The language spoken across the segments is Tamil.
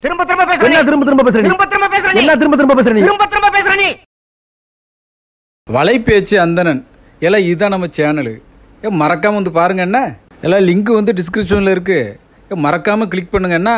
திரும்ப திரும்ப பேசுற என்ன நீ. திரும்ப திரும்ப பேசுற நீ? திரும்ப திரும்ப பேசுற நீ. என்ன திரும்ப திரும்ப பேசுற நீ திரும்ப திரும்ப பேசுற நீ வலைபேச்சு அந்தணன் எல்லாம் இதுதான் நம்ம சேனலு ஏ மறக்காம வந்து பாருங்க என்ன எல்லாம் லிங்க் வந்து டிஸ்கிரிப்ஷனில் இருக்கு ஏ மறக்காம கிளிக் பண்ணுங்க என்ன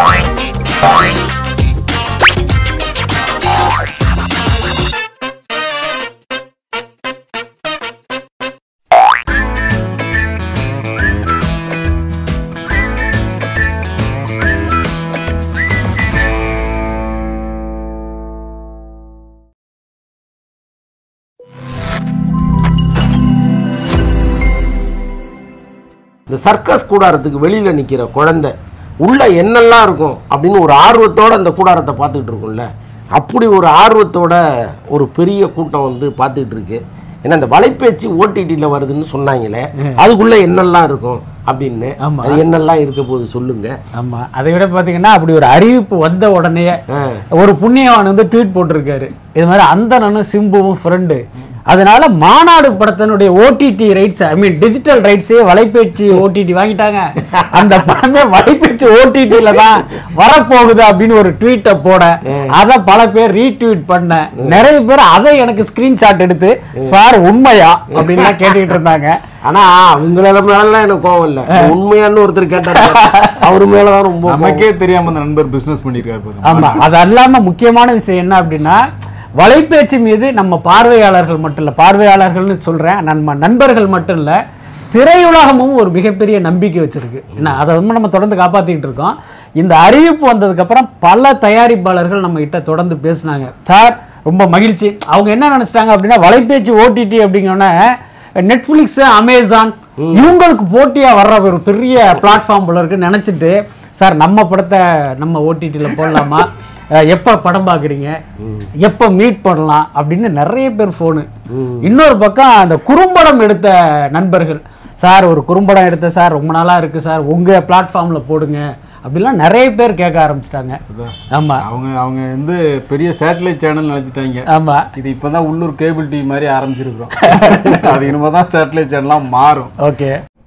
இந்த சர்க்கஸ் கூடாரத்துக்கு வெளியில் நிற்கிற குழந்தை உள்ள என்னெல்லாம் இருக்கும் அப்படின்னு ஒரு ஆர்வத்தோட அந்த கூடாரத்தை பார்த்துக்கிட்டு இருக்கும்ல அப்படி ஒரு ஆர்வத்தோட ஒரு பெரிய கூட்டம் வந்து பார்த்துக்கிட்டு இருக்கு ஏன்னா இந்த வலைபேச்சு ஓடிடியில் வருதுன்னு சொன்னாங்களே அதுக்குள்ள என்னெல்லாம் இருக்கும் அப்படின்னு ஆமா. அது என்னெல்லாம் இருக்க போகுது சொல்லுங்க ஆமா அதை விட பாத்தீங்கன்னா அப்படி ஒரு அறிவிப்பு வந்த உடனே ஒரு புண்ணியவான் வந்து ட்வீட் போட்டிருக்காரு இது மாதிரி அந்தனனும் சிம்புவும் ஃப்ரெண்டு அதனால மாநாடு படத்தினுடைய OTT rights I mean digital ரைட்ஸே வலைபேச்சு ஓடிடி வாங்கிட்டாங்க அந்த படமே வலைபேச்சு ஓடிடில தான் வரப்போகுது அப்படின்னு ஒரு ட்வீட்டை போட அதை பல பேர் ரீட்வீட் பண்ண நிறைய பேர் அதை எனக்கு ஸ்கிரீன்ஷாட் எடுத்து சார் உண்மையா அப்படின்லாம் கேட்டுக்கிட்டு இருந்தாங்க ஆனா அவங்கள மேலாம் எனக்கு கோவம் இல்லை உண்மையான்னு ஒருத்தர் கேட்டார் அவர் மேலதான் ரொம்ப கோவம். நமக்கே தெரியாம அந்த நண்பர் பிசினஸ் பண்ணிருக்காரு பாருங்க ஆமா அது அல்லாம முக்கியமான விஷயம் என்ன அப்படின்னா வலைபேச்சு மீது நம்ம பார்வையாளர்கள் மட்டும் இல்ல பார்வையாளர்கள்னு சொல்றேன் நம்ம நண்பர்கள் மட்டும் இல்ல திரையுலகமும் ஒரு மிகப்பெரிய நம்பிக்கை வச்சிருக்கு என்ன அதை வந்து நம்ம தொடர்ந்து காப்பாத்திக்கிட்டு இருக்கோம் இந்த அறிவிப்பு வந்ததுக்கு அப்புறம் பல தயாரிப்பாளர்கள் நம்ம கிட்ட தொடர்ந்து பேசினாங்க சார் ரொம்ப மகிழ்ச்சி அவங்க என்ன நினைச்சிட்டாங்க அப்படின்னா வலைபேச்சு ஓடிடி அப்படிங்கன்னே நெட்ஃப்ளிக்ஸ் அமேசான் இவங்களுக்கு போட்டியா வர்ற ஒரு பெரிய பிளாட்ஃபார்ம் போல இருக்கு நினைச்சிட்டு சார் நம்ம படத்தை நம்ம ஓடிடியில் போடலாமா அஹ் எப்ப படம் பார்க்குறீங்க எப்ப மீட் பண்ணலாம் அப்படின்னு நிறைய பேர் ஃபோனு இன்னொரு பக்கம் அந்த குறும்படம் எடுத்த நண்பர்கள் சார் ஒரு குறும்படம் எடுத்த சார் ரொம்ப நாளா இருக்கு சார் உங்க பிளாட்ஃபார்ம்ல போடுங்க அப்படிலாம் நிறைய பேர் கேட்க ஆரம்பிச்சிட்டாங்க ஆமா அவங்க அவங்க வந்து பெரிய சேட்டலைட் சேனல் நினைச்சிட்டாங்க ஆமா இது இப்பதான் உள்ளூர் கேபிள் டிவி மாதிரி ஆரம்பிச்சிருக்கிறோம் அது இனிமே தான் சேட்டலைட் சேனல்லாம் மாறும் ஓகே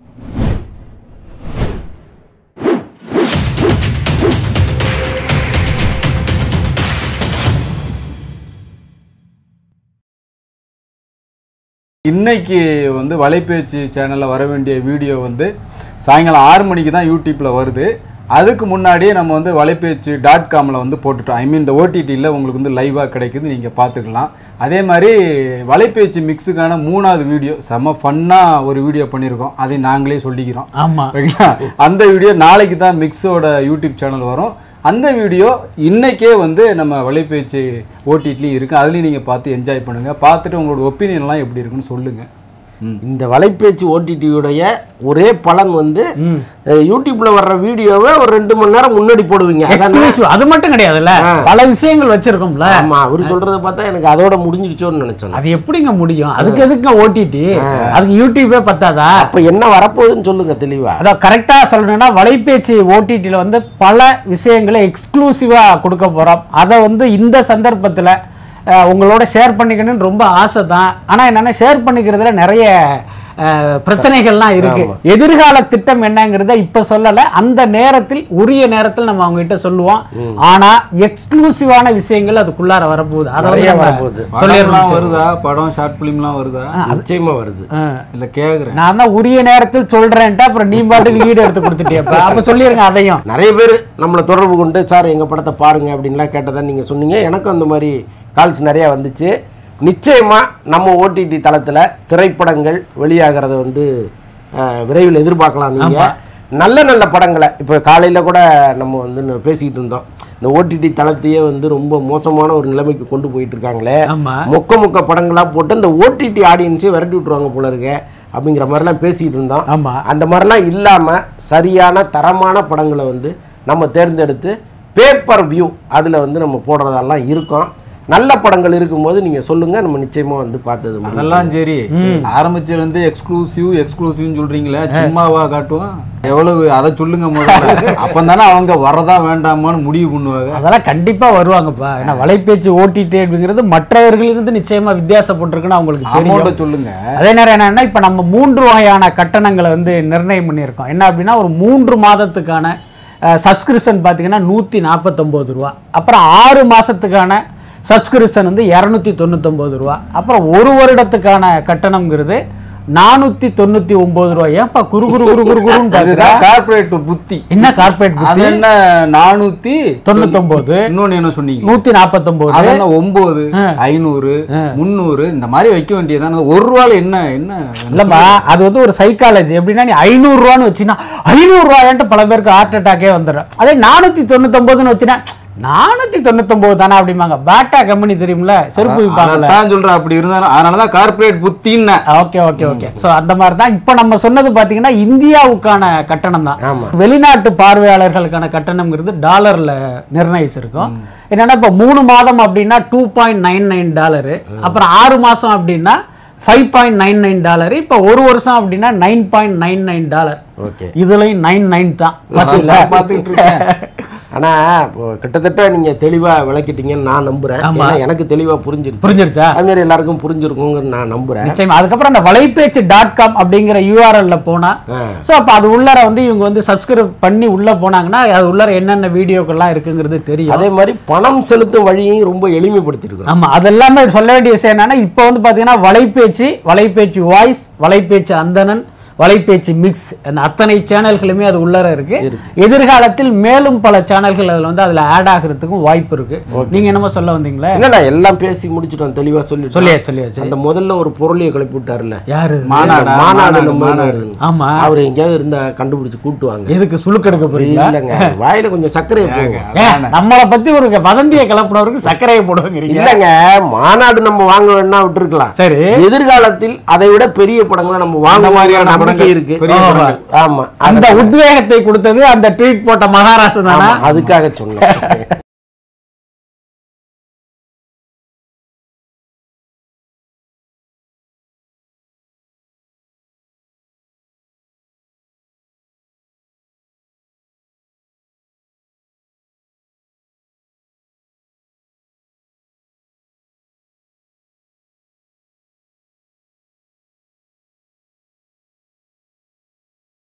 இன்னைக்கு வந்து வலைபேச்சு சேனலில் வர வேண்டிய வீடியோ வந்து சாயங்காலம் ஆறு மணிக்கு தான் யூடியூப்பில் வருது அதுக்கு முன்னாடியே நம்ம வந்து வலைபேச்சு டாட் காமில் வந்து போட்டுட்டோம் ஐ மீன் இந்த ஓடிடியில் உங்களுக்கு வந்து லைவாக கிடைக்குது நீங்கள் பார்த்துக்கலாம் அதே மாதிரி வலைபேச்சு மிக்ஸுக்கான மூணாவது வீடியோ செம ஃபன்னாக ஒரு வீடியோ பண்ணியிருக்கோம் அதை நாங்களே சொல்லிக்கிறோம் ஆமா ஓகேங்களா அந்த வீடியோ நாளைக்கு தான் மிக்ஸோட யூடியூப் சேனல் வரும் அந்த வீடியோ இன்னைக்கே வந்து நம்ம வலைபேச்சு ஓடிடிலையும் இருக்குது அதுலேயும் நீங்கள் பார்த்து என்ஜாய் பண்ணுங்கள் பார்த்துட்டு உங்களோட ஒப்பீனியன்லாம் எப்படி இருக்குன்னு சொல்லுங்கள் ம் இந்த வலைபேச்சு ஓடிடியுடைய ஒரே பலன் வந்து அஹ், யூடியூப்ல வர்ற வீடியோவை ஒரு ரெண்டு மணி நேரம் முன்னாடி போடுவீங்க அதானே? எக்ஸ்க்ளூசிவ் அது மட்டும் கிடையாதுல்ல பல விஷயங்கள் வச்சிருக்கோம்ல ஆமா அவரு சொல்றத பார்த்தா எனக்கு அதோட முடிஞ்சிருச்சோன்னு நினைச்சேன் அது எப்படிங்க முடியும் அதுக்கு எதுக்குங்க ஓடிடி அதுக்கு யூடியூபே பத்தாதா அப்ப என்ன வரப்போகுதுன்னு சொல்லுங்க தெளிவா அதான் கரெக்டாக சொல்லணும்னா வலைபேச்சு ஓடிடியில் வந்து பல விஷயங்களை எக்ஸ்க்ளூசிவாக கொடுக்க போகிறோம் அதை வந்து இந்த சந்தர்ப்பத்தில் உங்களோட ஷேர் பண்ணிக்கணும்னு ரொம்ப ஆசை தான் ஆனால் என்னென்னா ஷேர் பண்ணிக்கிறதுல நிறைய அஹ், பிரச்சனைகள்லாம் இருக்கு எதிர்கால திட்டம் என்னங்கிறத இப்ப சொல்லல அந்த நேரத்தில் உரிய நேரத்தில் நம்ம அவங்க கிட்ட சொல்லுவோம் ஆனா எக்ஸ்க்ளூசிவான விஷயங்கள் அதுக்குள்ளார வரப்போகுது அதை வந்து நிறைய நம்ம வரப்போகுது. படம்லாம் சொல்லிடலாம் வருதா படம் ஷார்ட் ஃபிலிம்லாம் வருதா நிச்சயமா வருது அஹ். இல்லை கேட்குறேன் நான் தான் உரிய நேரத்தில் சொல்றேன்ட்டு அப்புறம் நீ பாட்டுக்கு லீடு எடுத்து கொடுத்துட்டியப்ப அப்ப சொல்லிருங்க அதையும் நிறைய பேர் நம்மளை தொடர்பு கொண்டு சார் எங்க படத்தை பாருங்க அப்படின்லாம் கேட்டதா நீங்க சொன்னீங்க எனக்கும் அந்த மாதிரி கால்ஸ் நிறைய வந்துச்சு நிச்சயமா நம்ம ஓடிடி தளத்துல திரைப்படங்கள் வெளியாகிறத வந்து அஹ், விரைவில் எதிர்பார்க்கலாம் நீங்க நல்ல நல்ல படங்களை இப்போ காலையில கூட நம்ம வந்து ந- பேசிக்கிட்டு இருந்தோம் இந்த ஓடிடி தளத்தையே வந்து ரொம்ப மோசமான ஒரு நிலைமைக்கு கொண்டு போயிட்டு இருக்காங்களே ஆமா. மொக்க மொக்க படங்களாக போட்டு இந்த ஓடிடி ஆடியன்ஸே விரட்டி விட்டுருவாங்க போல இருக்கு அப்படிங்கிற மாதிரிலாம் பேசிக்கிட்டு இருந்தோம் ஆமா. அந்த மாதிரிலாம் இல்லாமல் சரியான தரமான படங்களை வந்து நம்ம தேர்ந்தெடுத்து பேப்பர் வியூ அதில் வந்து நம்ம போடுறதெல்லாம் இருக்கும் நல்ல படங்கள் இருக்கும்போது நீங்கள் சொல்லுங்கள் நம்ம நிச்சயமாக வந்து பார்த்தது முடியும். அதெல்லாம் சரி ஆரம்பிச்சதுல இருந்து எக்ஸ்க்ளூசிவ் எக்ஸ்க்ளூசிவ்னு சொல்றீங்களே சும்மாவா காட்டுவோம் எவ்வளவு அதை சொல்லுங்க முதல்ல அப்பந்தானே அவங்க வரதா வேண்டாமான்னு முடிவு பண்ணுவாங்க அதெல்லாம் கண்டிப்பா வருவாங்கப்பா ஏன்னா வலைபேச்சு ஓடிடி அப்படிங்கிறது மற்றவர்களிருந்து நிச்சயமா வித்தியாசப்பட்டிருக்குன்னு அவங்களுக்கு அமௌண்ட்டை தெரியும் சொல்லுங்க அதே நேரம் என்னன்னா இப்ப நம்ம மூன்று வகையான கட்டணங்களை வந்து நிர்ணயம் பண்ணியிருக்கோம் என்ன அப்படின்னா ஒரு மூன்று மாதத்துக்கான சப்ஸ்கிரிப்ஷன் பார்த்தீங்கன்னா நூற்றி நாற்பத்தொம்போது ரூபா அப்புறம் ஆறு மாதத்துக்கான சப்ஸ்கிரிப்ஷன் வந்து இரநூத்தி தொண்ணூத்தொம்பது ரூபா அப்புறம் ஒரு வருடத்துக்கான கட்டணம்ங்கிறது நானூற்றி தொண்ணூற்றி ஒம்பது ரூபா ஏன்ப்பா குரு குரு குரு குரு குருன்னு பார்க்குறா அதுதான் கார்பரேட் புத்தி என்ன கார்பரேட் அது என்ன நானூத்தி தொண்ணூத்தொம்பது இன்னொன்னு என்ன சொன்னீங்க நூற்றி நாற்பத்தொம்போது அது என்ன ஒன்பது ஐநூறு முந்நூறு இந்த மாதிரி வைக்க வேண்டியதான ஒரு ரூபால என்ன என்ன இல்லம்மா அது வந்து ஒரு சைக்காலஜி எப்படின்னா நீ ஐநூறுரூவான்னு வச்சுன்னா ஐநூறுரூவாயன்ட்டு பல பேருக்கு ஹார்ட் அட்டாக்கே வந்துடும் அதே நானூற்றி தொண்ணூத்தொம்போதுன்னு வச்சுன்னா நானூற்றி தொண்ணூத்தொம்போது தானே அப்படிம்பாங்க பாட்டா கம்பெனி தெரியுமில்ல செருப்பு விற்பாங்கல்ல அதான் சொல்றேன் அப்படி இருந்தாலும் அதனாலதான் கார்பரேட் புத்தின்னு ஓகே ஓகே ஓகே ஸோ அந்த மாதிரி தான் இப்போ நம்ம சொன்னது பார்த்தீங்கன்னா இந்தியாவுக்கான கட்டணம் தான் ஆமா. வெளிநாட்டு பார்வையாளர்களுக்கான கட்டணம்ங்கிறது டாலர்ல நிர்ணயிச்சிருக்கோம் என்னன்னா இப்போ மூணு மாதம் அப்படின்னா two point nine nine dollar அப்புறம் ஆறு மாசம் அப்படின்னா five point nine nine dollar இப்போ ஒரு வருஷம் அப்படின்னா nine point nine nine dollar okay இதுலயும் நைன் நைன் தான் பார்த்தீங்களா பார்த்துக்கிட்டு இருக்கேன் ஆனா இப்போ கிட்டத்தட்ட நீங்க தெளிவா விளக்கிட்டீங்கன்னு நான் நம்புறேன் ஏன்னா எனக்கு தெளிவா புரிஞ்சிருச்சு புரிஞ்சிருச்சா அது மாதிரி எல்லாருக்கும் புரிஞ்சிருக்கும்னு நான் நம்புறேன் நிச்சயமா அதுக்கப்புறம் அந்த வலைபேச்சு டாட் காம் அப்படிங்கிற யூஆர்எல்ல போனா ஆ. ஸோ அப்போ அது உள்ளார வந்து இவங்க வந்து சப்ஸ்கிரைப் பண்ணி உள்ள போனாங்கன்னா அது உள்ளார என்னென்ன வீடியோக்கள்லாம் இருக்குங்கிறது தெரியும் அதே மாதிரி பணம் செலுத்தும் வழியையும் ரொம்ப எளிமைப்படுத்திருக்கிறோம் ஆமா அதெல்லாமே சொல்ல வேண்டிய விஷயம் என்னன்னா இப்போ வந்து பாத்தீங்கன்னா வலைபேச்சு வலைபேச்சு வாய்ஸ் வலைபேச்சு அந்தணன் வலைபேச்சு மிக்ஸ் அந்த அத்தனை சேனல்களுமே அது உள்ளார இருக்கு எதிர்காலத்தில் மேலும் பல சேனல்கள் அதுல வந்து அதுல ஆட் ஆகிறதுக்கும் வாய்ப்பு இருக்கு நீங்க என்னமோ சொல்ல வந்தீங்களே இல்லடா எல்லாம் பேசி முடிச்சுட்டோம் தெளிவா சொல்லிட்டோம் சொல்லியாச்சு சொல்லியாச்சு அந்த முதல்ல ஒரு பொருளையை கிளப்பி விட்டாருல்ல யாரு மாநாடா மாநாடு மாநாடு நம்ம மாநாடு ஆமா அவர் எங்கேயாவது இருந்தா கண்டுபிடிச்சு கூட்டு வாங்க எதுக்கு சுழுக்கெடுக்க போறீங்களா இல்லைங்க வாயில கொஞ்சம் சர்க்கரையை போகும் ஏன் நம்மளை பத்தி ஒரு வதந்தியை கிளப்புனவருக்கு சர்க்கரையை போடுவாங்கிறீங்க இல்லைங்க மாநாடு நம்ம வாங்க வேணா விட்டுருக்கலாம் சரி எதிர்காலத்தில் அதை விட பெரிய படங்களை நம்ம வாங்க மாதிரியான நம்பிக்கை இருக்கு பெரிய படங்கள். ஆமா அந்த உத்வேகத்தை கொடுத்தது அந்த ட்வீட் போட்ட மகாராஷ்டிரா தானா அதுக்காக சொன்னேன்